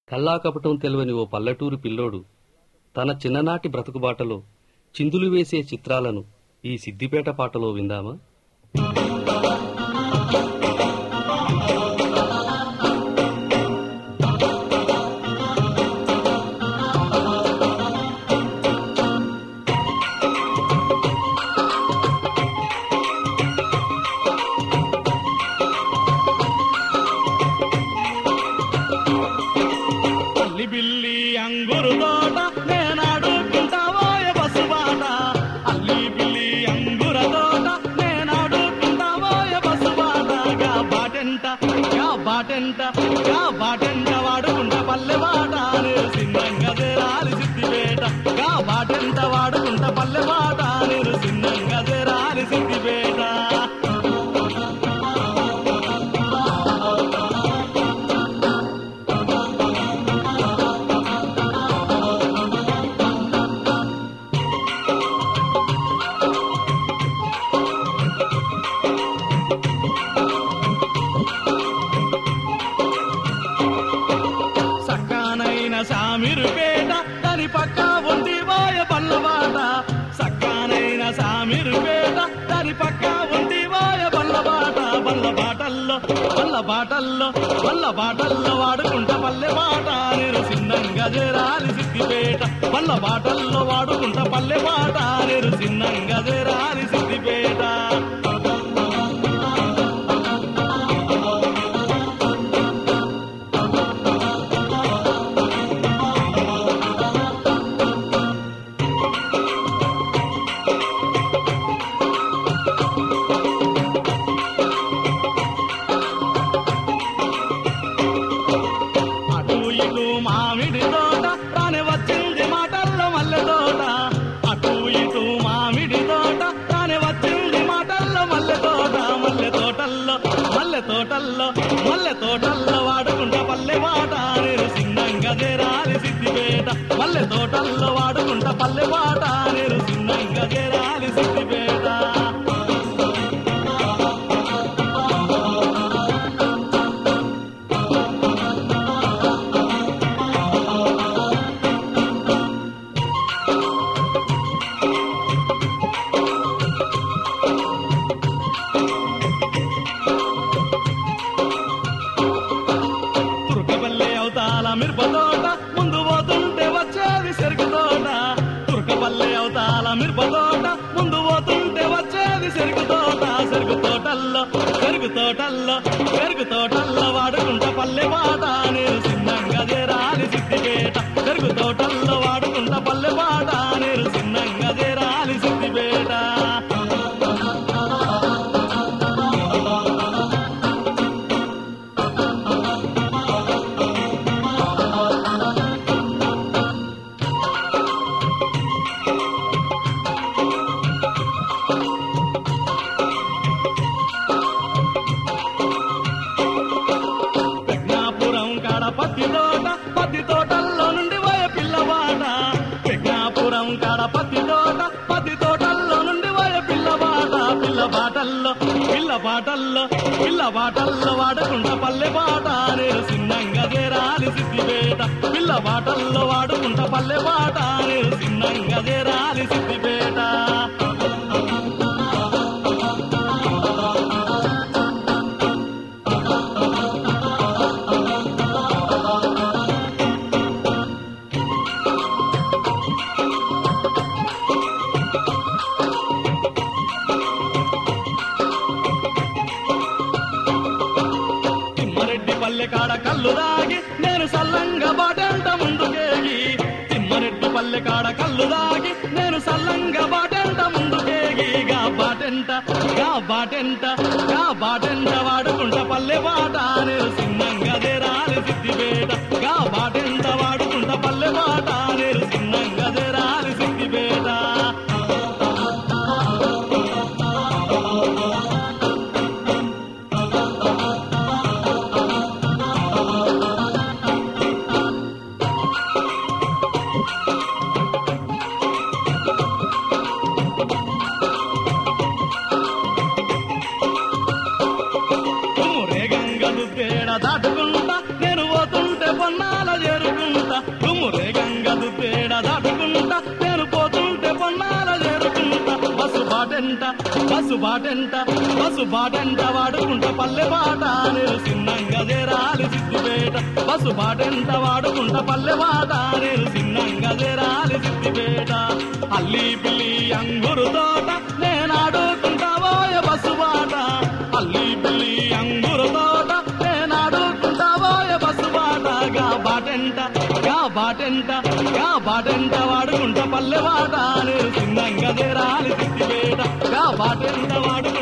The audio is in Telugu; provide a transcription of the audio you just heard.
కల్లాకపటం తెలివని ఓ పల్లెటూరు పిల్లోడు తన చిన్ననాటి బ్రతుకుబాటలో చిందులు వేసే చిత్రాలను ఈ సిద్దిపేట పాటలో విందామా అల్లి బిల్లి అంగురు తోట నేనాడుకుంటావోయ బస్సు బాట అల్లి బిల్లి అంగుర తోట నేనాడుకుంటావోయ బస్సు బాట గా బాటెంట గా బాటెంట గా బాటెంట వాడుకుంటా పల్లె బాట నేను సిన్నంగా చేరాలి సిద్దిపేట గా బాటెంట వాడుకుంటా పల్లె బాట నేను సిన్నంగా చేరాలి సిద్దిపేట సక్కానైన సామిరుపేట దాని పక్క ఉంది వాయ పల్లవాట సక్కానైన సామిరుపేట దాని పక్క ఉంది వాయ పల్లవాట బల్ల బాటల్లో బల్ల బాటల్లో బల్ల బాటల్లో వాడుకుంట పల్లె బాట నేను సిన్నంగా చేరాలి సిద్దిపేట బల్ల బాటల్లో వాడుకుంట పల్లె బాట నేను సిన్నంగా చేరాలి సిద్దిపేట అటు ఇటు మామిడి తోట తానే వచ్చింది మాటల్లో మల్లె తోట అటు ఇటు మామిడి తోట తానే వచ్చింది మాటల్లో మల్లె తోట మల్లె తోటల్లో మల్లె తోటల్లో మల్లె తోటల్లో వాడుకుంటా పల్లె మాట నేను సిన్నంగా చేరాలి సిద్దిపేట మల్లె తోటల్లో వాడుకుంటా పల్లె మాట నేను సిన్నంగా చేరాలి సిద్దిపేట తుర్కపల్లె అవతాల మిరప తోట ముందు పోతుంటే వచ్చేది చెరుకు తోట తుర్కపల్లె అవతాల మిరప తోట ముందు పోతుంటే వచ్చేది చెరుకు తోట చెరుకు తోటల్లో చెరుకు తోటల్లో చెరుకు తోటల్లో వాడుకుంటా పల్లె పాట నేను సిన్నంగా చేరాలి సిద్దిపేట చెరుకు తోటల్లో వాడుకుంటా పల్లె పాట నేను సిన్నంగా చేరాలి సిద్దిపేట ప్రజ్ఞాపురం కాడ పత్తి తోట పత్తి తోటల్లో నుండి పోయ పిల్లవాట ప్రజ్ఞాపురం కాడ పత్తి తోట పత్తి తోటల్లో నుండి పోయ పిల్లవాట పిల్ల బాటల్లో పిల్ల బాటల్లో పిల్ల బాటల్లో వాడుకుంటా పల్లె బాట నేను సిన్నంగా చేరాలి సిద్దిపేట పిల్ల బాటల్లో వాడుకుంటా పల్లె బాట నేను సిన్నంగా చేరాలి సిద్దిపేట తిమ్మరెడ్డి పల్లె కాడ కళ్ళు దాగి నేను సల్లంగా బాటంట ముందుకేగి తిమ్మరెడ్డి పల్లె కాడ కళ్ళు దాగి నేను సల్లంగా బాటంట ముందుకేగి గా బాటెంట గా బాటెంట గా బాటెంట వాడుకుంటా పల్లె బాట నేను సిన్నంగా దేరాలి సిద్దిపేట గా బాటెంట వాడుకుంటా పల్లె బాట నేను సిన్నంగా దేరాలి సిద్దిపేట దాటుకుంటా నేను పోతుంటే పొన్నాల చేరుకుంటా గుమ్మురే గంగదు తేడ దాటుకుంటా నేను పోతుంటే పొన్నాల చేరుకుంటా బస్సు బాటెంట బస్సు బాటెంట బస్సు బాటెంట వాడుకుంటా పల్లె బాట నేను సిన్నంగా చేరాలి సిద్దిపేట బస్సు బాటెంట వాడుకుంటా పల్లె బాట నేను సిన్నంగా చేరాలి సిద్దిపేట అల్లి పిల్లి అంగురు తోట నేను ఆడుకుంటా పోయే బస్సు బాట అల్లి పిల్లి అంగురు తోట నేను ఆడుకుంటా పోయే బస్సు బాట గా బాటెంట గా బాటెంట గా బాటెంట వాడుకుంటా పల్లె బాట నేను సిన్నంగా చేరాలి సిద్దిపేట గా బాటెంట వాడుకుంటా